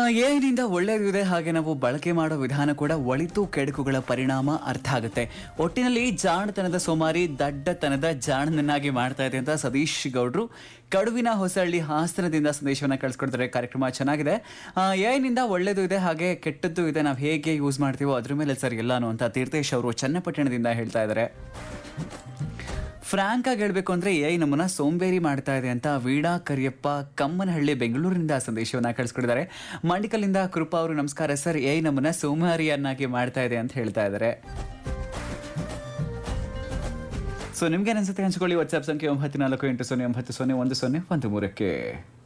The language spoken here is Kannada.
ಏನಿಂದ ಒಳ್ಳೆಯದು ಇದೆ ಹಾಗೆ ನಾವು ಬಳಕೆ ಮಾಡೋ ವಿಧಾನ ಕೂಡ ಒಳಿತು ಕೆಡುಕುಗಳ ಪರಿಣಾಮ ಅರ್ಥ ಆಗುತ್ತೆ ಒಟ್ಟಿನಲ್ಲಿ ಜಾಣತನದ ಸೋಮಾರಿ ದಡ್ಡತನದ ಜಾಣನನ್ನಾಗಿ ಮಾಡ್ತಾ ಇದೆ ಅಂತ ಸತೀಶ್ ಗೌಡ್ರು ಕಡುವಿನ ಹೊಸಹಳ್ಳಿ ಹಾಸನದಿಂದ ಸಂದೇಶವನ್ನ ಕಳಿಸ್ಕೊಡ್ತಾರೆ ಕಾರ್ಯಕ್ರಮ ಚೆನ್ನಾಗಿದೆ ಏನಿಂದ ಒಳ್ಳೇದು ಇದೆ ಹಾಗೆ ಕೆಟ್ಟದ್ದು ಇದೆ ನಾವು ಹೇಗೆ ಯೂಸ್ ಮಾಡ್ತೀವೋ ಅದ್ರ ಮೇಲೆ ಸರ್ ಎಲ್ಲಾನು ಅಂತ ತೀರ್ಥೇಶ್ ಅವರು ಚನ್ನಪಟ್ಟಣದಿಂದ ಹೇಳ್ತಾ ಇದ್ದಾರೆ ಫ್ರಾಂಕ್ ಆಗಿ ಹೇಳ್ಬೇಕು ಅಂದ್ರೆ ಎಐ ನಮ್ಮನ್ನ ಸೋಂಬೇರಿ ಮಾಡ್ತಾ ಇದೆ ಅಂತ ವೀಣಾ ಕರಿಯಪ್ಪ ಕಮ್ಮನಹಳ್ಳಿ ಬೆಂಗಳೂರಿನಿಂದ ಸಂದೇಶವನ್ನ ಕಳಿಸ್ಕೊಡಿದ್ದಾರೆ ಮಂಡಿಕಲ್ಲಿಂದ ಕೃಪಾ ಅವರು ನಮಸ್ಕಾರ ಸರ್ ಎಐ ನಮ್ಮನ್ನ ಸೋಮಾರಿಯನ್ನಾಗಿ ಮಾಡ್ತಾ ಇದೆ ಅಂತ ಹೇಳ್ತಾ ಇದ್ದಾರೆ ಸೊ ನಿಮ್ಗೆ ಅನ್ಸುತ್ತೆ ಹಂಚ್ಕೊಳ್ಳಿ ವಾಟ್ಸ್ಆಪ್ ಸಂಖ್ಯೆ ಒಂಬತ್ತು ನಾಲ್ಕು ಎಂಟು ಸೊನ್ನೆ ಒಂಬತ್ತು ಸೊನ್ನೆ ಒಂದು ಸೊನ್ನೆ ಒಂದು ಮೂರಕ್ಕೆ